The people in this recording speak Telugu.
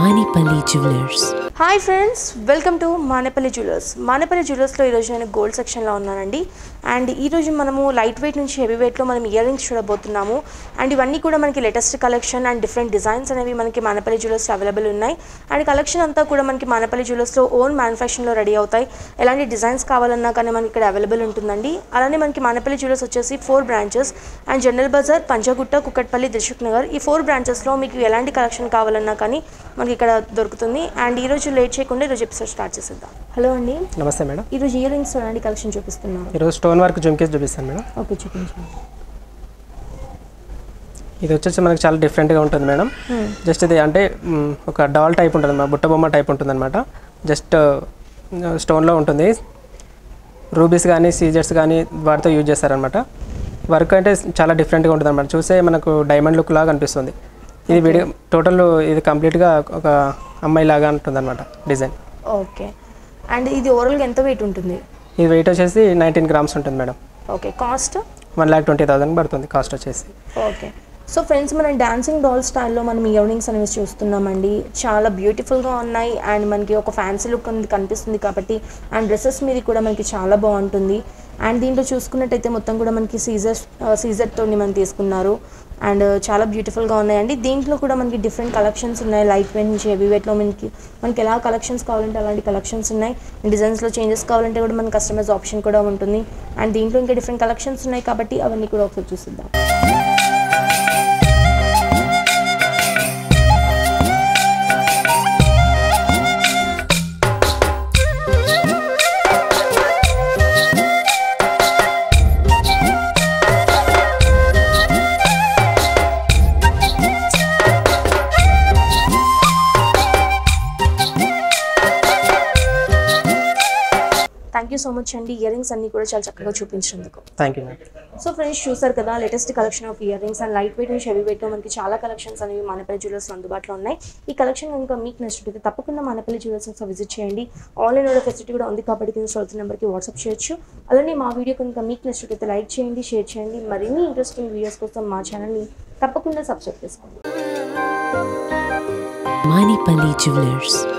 Manipali Jewelers. Hi friends welcome to Manepalli jewellers Manepalli జ్యువెలర్స్లో ఈరోజు నేను గోల్డ్ సెక్షన్లో ఉన్నానండి అండ్ ఈరోజు మనము లైట్ వెయిట్ నుంచి హెవీ వెయిట్లో మనం ఇయర్ రింగ్స్ చూడబోతున్నాము అండ్ ఇవన్నీ కూడా మనకి latest collection and different designs అనేవి మనకి మానేపల్లి జ్యువెలర్స్ అవైలబుల్ ఉన్నాయి అండ్ కలెక్షన్ అంతా కూడా మనకి మానేపల్లి జ్యువెలర్స్లో ఓన్ మ్యానుఫ్యాక్చరింగ్లో రెడీ అవుతాయి ఎలాంటి డిజైన్స్ కావాలన్నా కానీ మనకి ఇక్కడ అవైలబుల్ ఉంటుందండి అలానే మనకి మానేపల్లి జ్యువెలర్స్ వచ్చేసి four branches and General Bazaar Panjagutta Kukatpally Dilsukh Nagar ఈ ఫోర్ బ్రాంచెస్లో మీకు ఎలాంటి కలెక్షన్ కావాలన్నా కానీ మనకి ఇక్కడ దొరుకుతుంది అండ్ ఈ రోజు లేట్ చేయకుండా ఈరోజు ఎపిసోడ్ స్టార్ట్ చేసేద్దాం హలో అండి నమస్తే మేడం ఈరోజు ఇయర్ రింగ్స్ ఎలాంటి కలెక్షన్ చూపిస్తున్నాను ఈరోజు స్టోన్ వర్క్ జుమ్కేస్ చూపిస్తాను మేడం ఓకే చూపించండి ఇది వచ్చేసి మనకి చాలా డిఫరెంట్గా ఉంటుంది మేడం జస్ట్ ఇది అంటే మ్, ఒక డాల్ టైప్ ఉంటుంది అన్నమాట బుట్ట బొమ్మ టైప్ ఉంటుంది అనమాట జస్ట్ స్టోన్లో ఉంటుంది రూబీస్ కానీ సీజర్స్ కానీ వాటితో యూజ్ చేస్తారనమాట వర్క్ అంటే చాలా డిఫరెంట్గా ఉంటుంది అనమాట చూసే మనకు డైమండ్ లుక్ లాగా అనిపిస్తుంది ఇది విడి టోటల్ ఇది కంప్లీట్గా ఒక అమ్మాయి లాగా ఉంటుంది అనమాట డిజైన్ ఓకే అండ్ ఇది ఓవరాల్గా ఎంత వెయిట్ ఉంటుంది ఇది వెయిట్ వచ్చేసి నైన్టీన్ గ్రామ్స్ ఉంటుంది madam okay cost one lakh twenty thousand పడుతుంది కాస్ట్ వచ్చేసి ఓకే సో ఫ్రెండ్స్ మనం డాన్సింగ్ డాల్ స్టైల్లో మనం ఇయర్ రింగ్స్ అనేవి చూస్తున్నామండి చాలా బ్యూటిఫుల్గా ఉన్నాయి అండ్ మనకి ఒక ఫ్యాన్సీ లుక్ అనేది కనిపిస్తుంది కాబట్టి అండ్ డ్రెస్సెస్ మీద కూడా మనకి చాలా బాగుంటుంది అండ్ దీంట్లో చూసుకున్నట్టయితే మొత్తం కూడా మనకి సీజర్ సీజర్తో మనం తీసుకున్నారు అండ్ చాలా బ్యూటిఫుల్గా ఉన్నాయండి దీంట్లో కూడా మనకి డిఫరెంట్ కలెక్షన్స్ ఉన్నాయి లైట్ వెయిట్ నుంచి హెవీ వెయిట్లో మనకి మనకి ఎలా కలెక్షన్స్ కావాలంటే అలాంటి కలెక్షన్స్ ఉన్నాయి డిజైన్స్లో చేంజెస్ కావాలంటే కూడా మనకి కస్టమైజ్ ఆప్షన్ కూడా ఉంటుంది అండ్ దీంట్లో ఇంకా డిఫరెంట్ కలెక్షన్స్ ఉన్నాయి కాబట్టి అవన్నీ కూడా ఒకసారి చూసిద్దాం థ్యాంక్ యూ సో మచ్ అండి ఇయర్ రింగ్స్ అన్ని కూడా చాలా చక్కగా చూపించినందుకు thank you madam so friends చూసారు కదా latest collection of ear rings and light weight నుంచి హెవీ వెయిట్లో మనకి చాలా కలెక్షన్స్ అనేవి మానపల్లి జ్యువెలర్స్ అందుబాటులో ఉన్నాయి ఈ కలెక్షన్ కనుక మీకు నచ్చినట్లయితే తప్పకుండా మానపల్లి జ్యువెలర్స్ ఒకసారి విజిట్ చేయండి ఆన్లైన్ ఆర్డర్ ఫెసిలిటీ కూడా ఉంది కాబట్టి కింద సోల్స్ నెంబర్కి వాట్సాప్ చేయొచ్చు అలానే మా వీడియో కనుక మీకు నచ్చినట్లయితే లైక్ చేయండి షేర్ చేయండి మరిన్ని ఇంట్రెస్టింగ్ వీడియోస్ కోసం మా ఛానల్ని తప్పకుండా సబ్స్క్రైబ్ చేసుకోండి Manipali Jewelers.